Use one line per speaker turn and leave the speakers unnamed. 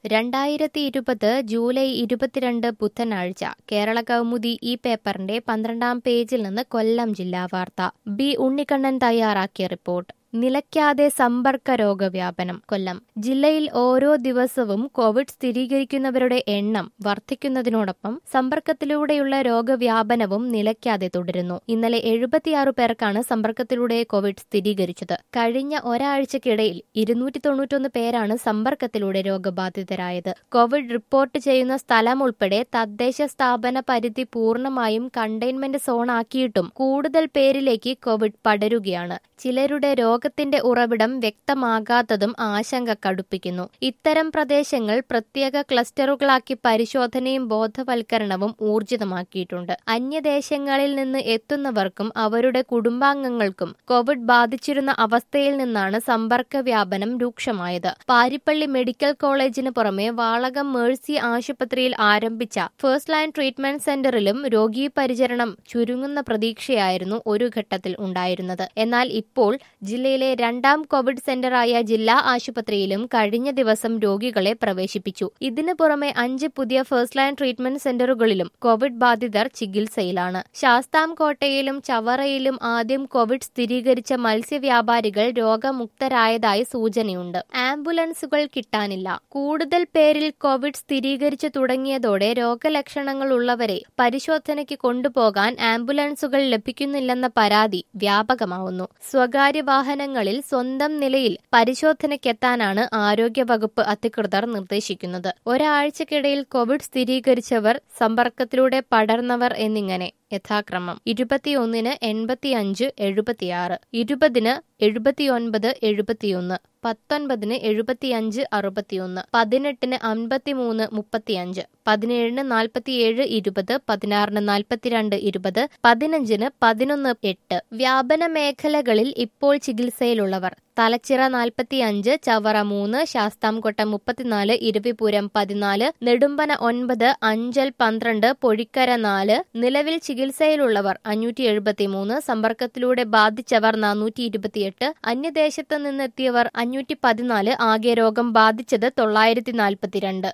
രണ്ടായിരത്തി ഇരുപത് ജൂലൈ ഇരുപത്തിരണ്ട് ബുധനാഴ്ച കേരള കൗമുദി ഈ പേപ്പറിന്റെ പന്ത്രണ്ടാം പേജിൽ നിന്ന് കൊല്ലം ജില്ലാ വാർത്ത ബി ഉണ്ണിക്കണ്ണൻ തയ്യാറാക്കിയ റിപ്പോർട്ട് നിലയ്ക്കാതെ സമ്പർക്ക രോഗവ്യാപനം കൊല്ലം ജില്ലയിൽ ഓരോ ദിവസവും കോവിഡ് സ്ഥിരീകരിക്കുന്നവരുടെ എണ്ണം വർദ്ധിക്കുന്നതിനോടൊപ്പം സമ്പർക്കത്തിലൂടെയുള്ള രോഗവ്യാപനവും നിലയ്ക്കാതെ തുടരുന്നു ഇന്നലെ എഴുപത്തിയാറ് പേർക്കാണ് സമ്പർക്കത്തിലൂടെ കോവിഡ് സ്ഥിരീകരിച്ചത് കഴിഞ്ഞ ഒരാഴ്ചക്കിടയിൽ ഇരുന്നൂറ്റി തൊണ്ണൂറ്റൊന്ന് പേരാണ് സമ്പർക്കത്തിലൂടെ രോഗബാധിതരായത് കോവിഡ് റിപ്പോർട്ട് ചെയ്യുന്ന സ്ഥലം ഉൾപ്പെടെ തദ്ദേശ സ്ഥാപന പരിധി പൂർണ്ണമായും കണ്ടെയ്ൻമെന്റ് സോണാക്കിയിട്ടും കൂടുതൽ പേരിലേക്ക് കോവിഡ് പടരുകയാണ് ചിലരുടെ രോഗത്തിന്റെ ഉറവിടം വ്യക്തമാകാത്തതും ആശങ്ക കടുപ്പിക്കുന്നു ഇത്തരം പ്രദേശങ്ങൾ പ്രത്യേക ക്ലസ്റ്ററുകളാക്കി പരിശോധനയും ബോധവൽക്കരണവും ഊർജിതമാക്കിയിട്ടുണ്ട് അന്യദേശങ്ങളിൽ നിന്ന് എത്തുന്നവർക്കും അവരുടെ കുടുംബാംഗങ്ങൾക്കും കോവിഡ് ബാധിച്ചിരുന്ന അവസ്ഥയിൽ നിന്നാണ് സമ്പർക്ക വ്യാപനം രൂക്ഷമായത് പാരിപ്പള്ളി മെഡിക്കൽ കോളേജിന് പുറമെ വാളകം മേഴ്സി ആശുപത്രിയിൽ ആരംഭിച്ച ഫസ്റ്റ് ലൈൻ ട്രീറ്റ്മെന്റ് സെന്ററിലും രോഗീ പരിചരണം ചുരുങ്ങുന്ന പ്രതീക്ഷയായിരുന്നു ഒരു ഘട്ടത്തിൽ ഉണ്ടായിരുന്നത് എന്നാൽ ഇപ്പോൾ ജില്ലയിലെ രണ്ടാം കോവിഡ് സെന്ററായ ജില്ലാ ആശുപത്രിയിലും കഴിഞ്ഞ ദിവസം രോഗികളെ പ്രവേശിപ്പിച്ചു ഇതിനു പുറമെ അഞ്ച് പുതിയ ഫസ്റ്റ് ലൈൻ ട്രീറ്റ്മെന്റ് സെന്ററുകളിലും കോവിഡ് ബാധിതർ ചികിത്സയിലാണ് ശാസ്താംകോട്ടയിലും ചവറയിലും ആദ്യം കോവിഡ് സ്ഥിരീകരിച്ച മത്സ്യവ്യാപാരികൾ രോഗമുക്തരായതായി സൂചനയുണ്ട് ആംബുലൻസുകൾ കിട്ടാനില്ല കൂടുതൽ പേരിൽ കോവിഡ് സ്ഥിരീകരിച്ചു തുടങ്ങിയതോടെ രോഗലക്ഷണങ്ങൾ ഉള്ളവരെ പരിശോധനയ്ക്ക് കൊണ്ടുപോകാൻ ആംബുലൻസുകൾ ലഭിക്കുന്നില്ലെന്ന പരാതി വ്യാപകമാവുന്നു സ്വകാര്യ വാഹനങ്ങളിൽ സ്വന്തം നിലയിൽ പരിശോധനയ്ക്കെത്താനാണ് ആരോഗ്യവകുപ്പ് അധികൃതർ നിർദ്ദേശിക്കുന്നത് ഒരാഴ്ചക്കിടയിൽ കോവിഡ് സ്ഥിരീകരിച്ചവർ സമ്പർക്കത്തിലൂടെ പടർന്നവർ എന്നിങ്ങനെ യഥാക്രമം ഇരുപത്തിയൊന്നിന് എൺപത്തിയഞ്ച് എഴുപത്തിയാറ് ഇരുപതിന് എഴുപത്തിയൊൻപത് എഴുപത്തിയൊന്ന് പത്തൊൻപതിന് എഴുപത്തിയഞ്ച് അറുപത്തിയൊന്ന് പതിനെട്ടിന് അൻപത്തിമൂന്ന് മുപ്പത്തിയഞ്ച് പതിനേഴിന് നാൽപ്പത്തിയേഴ് ഇരുപത് പതിനാറിന് നാൽപ്പത്തിരണ്ട് ഇരുപത് പതിനഞ്ചിന് പതിനൊന്ന് എട്ട് വ്യാപന മേഖലകളിൽ ഇപ്പോൾ ചികിത്സയിലുള്ളവർ തലച്ചിറ നാൽപ്പത്തിയഞ്ച് ചവറ മൂന്ന് ശാസ്താംകോട്ട മുപ്പത്തിനാല് ഇരവിപുരം പതിനാല് നെടുമ്പന ഒൻപത് അഞ്ചൽ പന്ത്രണ്ട് പൊഴിക്കര നാല് നിലവിൽ ചികിത്സയിലുള്ളവർ അഞ്ഞൂറ്റി എഴുപത്തിമൂന്ന് സമ്പർക്കത്തിലൂടെ ബാധിച്ചവർ നാനൂറ്റി ഇരുപത്തിയെട്ട് അന്യദേശത്ത് നിന്നെത്തിയവർ അഞ്ഞൂറ്റി പതിനാല് ആകെ രോഗം ബാധിച്ചത് തൊള്ളായിരത്തി നാൽപ്പത്തിരണ്ട്